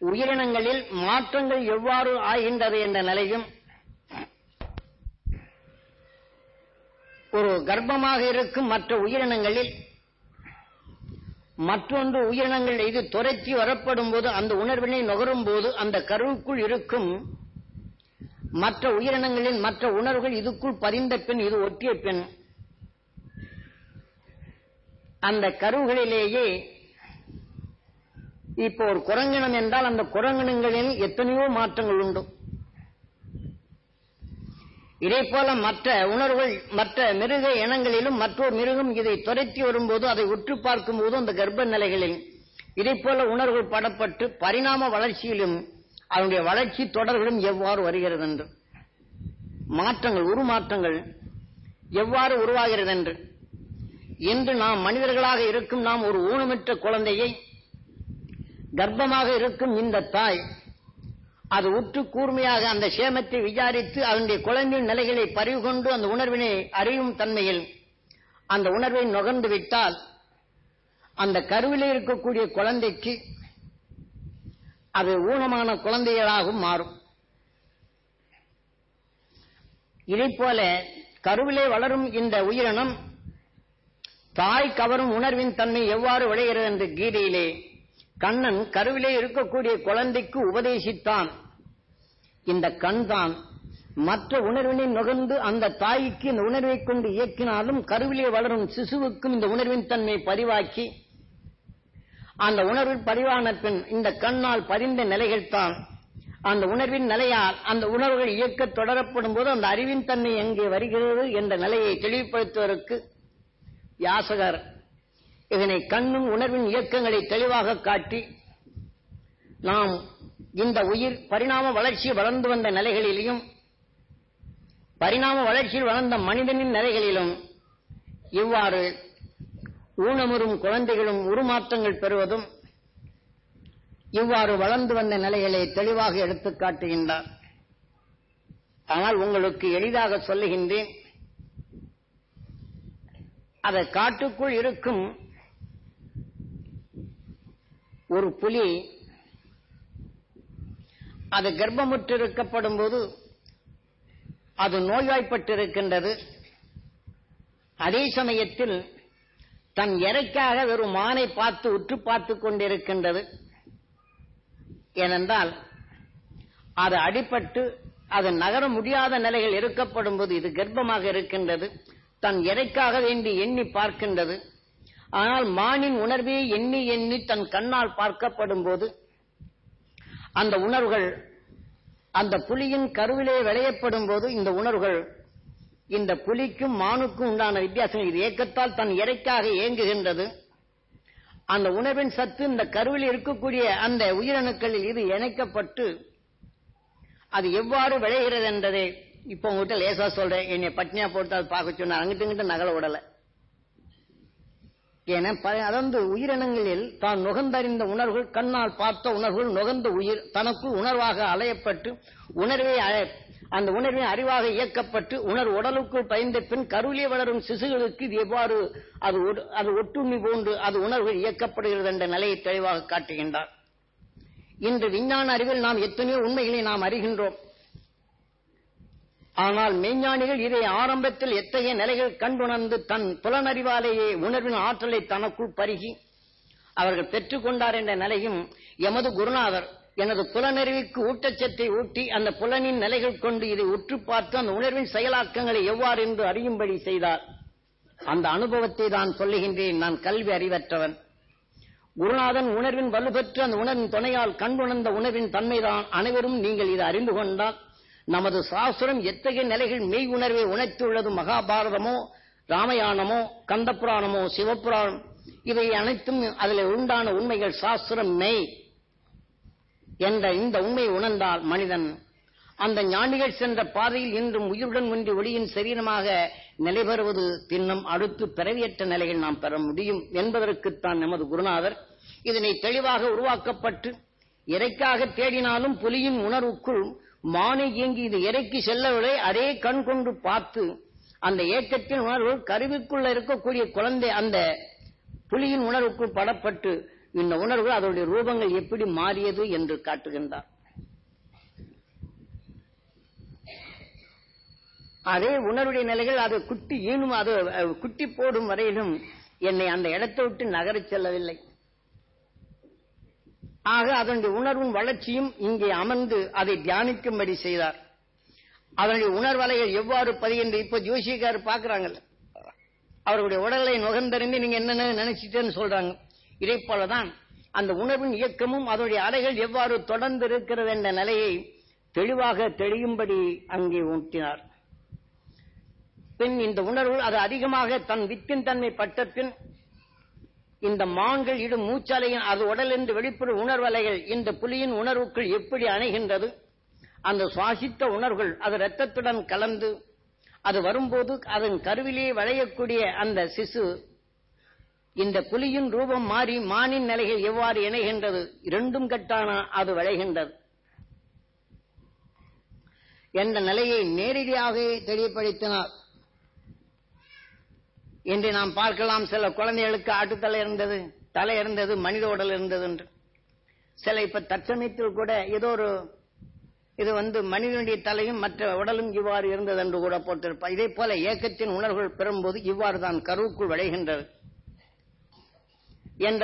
உயிரினங்களில் மாற்றங்கள் எவ்வாறு ஆகின்றது என்ற நிலையும் ஒரு கர்ப்பமாக இருக்கும் மற்ற உயிரினங்களில் மற்றொன்று உயிரினங்கள் இது துரைச்சி வரப்படும் போது அந்த உணர்வினை நுகரும் போது அந்த கருவுக்குள் இருக்கும் மற்ற உயிரினங்களின் மற்ற உணர்வுகள் இதுக்குள் பதிந்த பின் இது ஒட்டிய பின் அந்த கருவுகளிலேயே இப்போ ஒரு குரங்கினம் என்றால் அந்த குரங்கினங்களில் எத்தனையோ மாற்றங்கள் உண்டு இதே போல மற்ற உணர்வுகள் மற்ற மிருக இனங்களிலும் மற்றொரு மிருகம் இதை துரைத்தி வரும்போது அதை உற்று பார்க்கும் போது அந்த கர்ப்ப நிலைகளில் இதே போல உணர்வுகள் படப்பட்டு பரிணாம வளர்ச்சியிலும் அதனுடைய வளர்ச்சி தொடர்களும் எவ்வாறு வருகிறது என்று மாற்றங்கள் உருமாற்றங்கள் எவ்வாறு உருவாகிறது என்று இன்று நாம் மனிதர்களாக இருக்கும் நாம் ஒரு ஊனமற்ற குழந்தையை கர்ப்பமாக இருக்கும் இந்த தாய் அது உற்று கூர்மையாக அந்த சேமத்தை விசாரித்து அதனுடைய குழந்தையின் நிலைகளை பறிவு கொண்டு அந்த உணர்வினை அறியும் தன்மையில் அந்த உணர்வை நுகர்ந்து விட்டால் அந்த கருவிலே இருக்கக்கூடிய குழந்தைக்கு அது ஊனமான குழந்தைகளாகவும் மாறும் இதைப் போல கருவிலே வளரும் இந்த உயிரினம் தாய் கவரும் உணர்வின் தன்மை எவ்வாறு விளைகிறது என்று கீதையிலே கண்ணன் கருவிலே இருக்கக்கூடிய குழந்தைக்கு உபதேசித்தான் இந்த கண் தான் மற்ற உணர்வினை நுகர்ந்து அந்த தாய்க்கு இந்த உணர்வை கொண்டு இயக்கினாலும் கருவிலே வளரும் சிசுவுக்கும் இந்த உணர்வின் தன்மை பதிவாக்கி அந்த உணர்வில் பதிவான பின் இந்த கண்ணால் பதிந்த நிலைகள் தான் அந்த உணர்வின் நிலையால் அந்த உணர்வுகள் இயக்க தொடரப்படும் போது அந்த அறிவின் தன்மை எங்கே வருகிறது என்ற நிலையை தெளிவுபடுத்துவதற்கு யாசகர் இதனை கண்ணும் உணர்வின் இயக்கங்களை தெளிவாக காட்டி நாம் இந்த உயிர் பரிணாம வளர்ச்சி வளர்ந்து வந்த நிலைகளிலும் பரிணாம வளர்ச்சியில் வளர்ந்த மனிதனின் நிலைகளிலும் இவ்வாறு ஊனமுறும் குழந்தைகளும் உருமாற்றங்கள் பெறுவதும் இவ்வாறு வளர்ந்து வந்த நிலைகளை தெளிவாக எடுத்துக் காட்டுகின்றார் ஆனால் உங்களுக்கு எளிதாக சொல்லுகின்றேன் அதை காட்டுக்குள் இருக்கும் ஒரு புலி அது கர்ப்பமுற்றிருக்கப்படும் போது அது நோய்வாய்ப்பட்டிருக்கின்றது அதே சமயத்தில் தன் இறைக்காக வெறும் மானை பார்த்து உற்று பார்த்து கொண்டிருக்கின்றது ஏனென்றால் அது அடிபட்டு அது நகர முடியாத நிலைகள் இருக்கப்படும் போது இது கர்ப்பமாக இருக்கின்றது தன் இறைக்காக வேண்டி எண்ணி பார்க்கின்றது ஆனால் மானின் உணர்வே எண்ணி எண்ணி தன் கண்ணால் பார்க்கப்படும் போது அந்த உணர்வுகள் அந்த புலியின் கருவிலே விளையப்படும் போது இந்த உணர்வுகள் இந்த புலிக்கும் மானுக்கும் உண்டான வித்தியாசம் இது ஏக்கத்தால் தன் இறைக்காக இயங்குகின்றது அந்த உணர்வின் சத்து இந்த கருவில் இருக்கக்கூடிய அந்த உயிரணுக்களில் இது இணைக்கப்பட்டு அது எவ்வாறு விளைகிறது என்றதை இப்ப உங்ககிட்ட லேசா சொல்றேன் என்னை பட்னியா போட்டு அது பார்க்க சொன்ன அங்கிட்டு இங்கிட்டு நகல விடல ஏன்னா அதாவது உயிரினங்களில் தான் நுகர்ந்தறிந்த உணர்வுகள் கண்ணால் பார்த்த உணர்வுகள் நுகர்ந்த உயிர் தனக்குள் உணர்வாக அலையப்பட்டு உணர்வை அந்த உணர்வின் அறிவாக இயக்கப்பட்டு உணர்வு உடலுக்குள் பயந்த பின் கருவிலே வளரும் சிசுகளுக்கு இது எவ்வாறு அது அது ஒட்டுண்ணி போன்று அது உணர்வுகள் இயக்கப்படுகிறது என்ற நிலையை தெளிவாக காட்டுகின்றார் இன்று விஞ்ஞான அறிவில் நாம் எத்தனையோ உண்மைகளை நாம் அறிகின்றோம் ஆனால் மெய்ஞானிகள் இதை ஆரம்பத்தில் எத்தகைய நிலைகள் கண்டுணர்ந்து தன் புலனறிவாலேயே உணர்வின் ஆற்றலை தனக்குள் பருகி அவர்கள் பெற்றுக்கொண்டார் என்ற நிலையும் எமது குருநாதர் எனது புலனறிவுக்கு ஊட்டச்சத்தை ஊட்டி அந்த புலனின் நிலைகள் கொண்டு இதை உற்று பார்த்து அந்த உணர்வின் செயலாக்கங்களை எவ்வாறு என்று அறியும்படி செய்தார் அந்த அனுபவத்தை தான் சொல்லுகின்றேன் நான் கல்வி அறிவற்றவன் குருநாதன் உணர்வின் வலுப்பெற்று அந்த உணர்வின் துணையால் கண்டுணர்ந்த உணர்வின் தன்மைதான் அனைவரும் நீங்கள் இதை அறிந்து கொண்டால் நமது சாஸ்திரம் எத்தகைய நிலைகள் மெய் உணர்வை உணர்த்தியுள்ளது மகாபாரதமோ ராமயானமோ கந்தபுராணமோ சிவபுராணம் இவை அனைத்தும் அதில் உண்டான உண்மைகள் சாஸ்திரம் மெய் என்ற இந்த உண்மை உணர்ந்தால் மனிதன் அந்த ஞானிகள் சென்ற பாதையில் இன்றும் உயிருடன் ஒன்றி ஒளியின் சரீரமாக நிலை பெறுவது தின்னம் அடுத்து பிறவியற்ற நிலையில் நாம் பெற முடியும் என்பதற்குத்தான் நமது குருநாதர் இதனை தெளிவாக உருவாக்கப்பட்டு இறைக்காக தேடினாலும் புலியின் உணர்வுக்குள் மானை இயங்கி இது இறைக்கு செல்லவில்லை அதே கண் கொண்டு பார்த்து அந்த ஏக்கத்தின் உணர்வு கருவிக்குள்ள இருக்கக்கூடிய குழந்தை அந்த புலியின் உணர்வுக்குள் படப்பட்டு இந்த உணர்வுகள் அதனுடைய ரூபங்கள் எப்படி மாறியது என்று காட்டுகின்றார் அதே உணர்வுடைய நிலைகள் அது குட்டி ஈனும் அது அஹ், குட்டி போடும் வரையிலும் என்னை அந்த இடத்தை விட்டு நகரச் செல்லவில்லை ஆக அதனுடைய உணர்வும் வளர்ச்சியும் இங்கே அமர்ந்து அதை தியானிக்கும்படி செய்தார் அதனுடைய உணர்வலைகள் எவ்வாறு பதிகின்ற இப்ப ஜோசியக்கார் பாக்குறாங்கல்ல அவருடைய உடலை நுகர்ந்தறிந்து நீங்க என்னென்ன நினைச்சிட்டேன்னு சொல்றாங்க இதே போலதான் அந்த உணர்வின் இயக்கமும் அதனுடைய அலைகள் எவ்வாறு தொடர்ந்து இருக்கிறது என்ற நிலையை தெளிவாக தெளியும்படி அங்கே ஊட்டினார் பின் இந்த உணர்வு அது அதிகமாக தன் வித்தின் தன்மை பட்ட பின் இந்த மான்கள் இடும் மூச்சாலையின் அது உடலிருந்து வெளிப்படும் உணர்வலைகள் இந்த புலியின் உணர்வுக்குள் எப்படி அணைகின்றது அந்த சுவாசித்த உணர்வுகள் அது இரத்தத்துடன் கலந்து அது வரும்போது அதன் கருவிலே வளையக்கூடிய அந்த சிசு இந்த புலியின் ரூபம் மாறி மானின் நிலைகள் எவ்வாறு இணைகின்றது இரண்டும் கட்டான அது விளைகின்றது என்ற நிலையை நேரடியாக தெளிவுபடுத்தினார் இன்று நாம் பார்க்கலாம் சில குழந்தைகளுக்கு ஆட்டுத்தலை இருந்தது தலை இருந்தது மனித உடல் இருந்தது என்று சில இப்ப தற்சமயத்தில் கூட ஏதோ ஒரு இது வந்து மனிதனுடைய தலையும் மற்ற உடலும் இவ்வாறு இருந்தது என்று கூட போட்டிருப்பார் இதே போல ஏக்கத்தின் உணர்வுகள் பெறும்போது இவ்வாறு தான் கருவுக்குள் விளைகின்றது என்ற